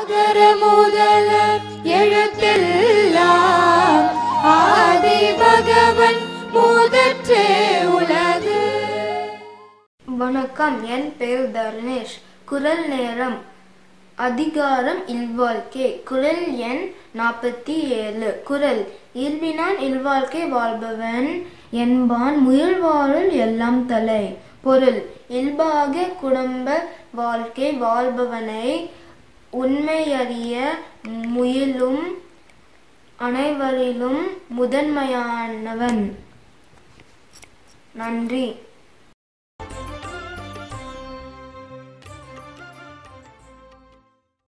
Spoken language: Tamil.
அகர முதல எழுத்தெல்லாம் ஆதி பகவன் முதற்றே உலகு வணக்கம் என் பெயர் தர்ணேஷ் குரல் நேரம் அதிகாரம் இல்வாழ்க்கை குரல் எண் நாற்பத்தி ஏழு குரல் இல்வினான் இல்வாழ்க்கை வாழ்பவன் என்பான் முயல்வாருள் எல்லாம் தலை பொருள் இல்பாக குடும்ப வாழ்க்கை வாழ்பவனை உண்மையறிய முயலும் அனைவரிலும் முதன்மையானவன் நன்றி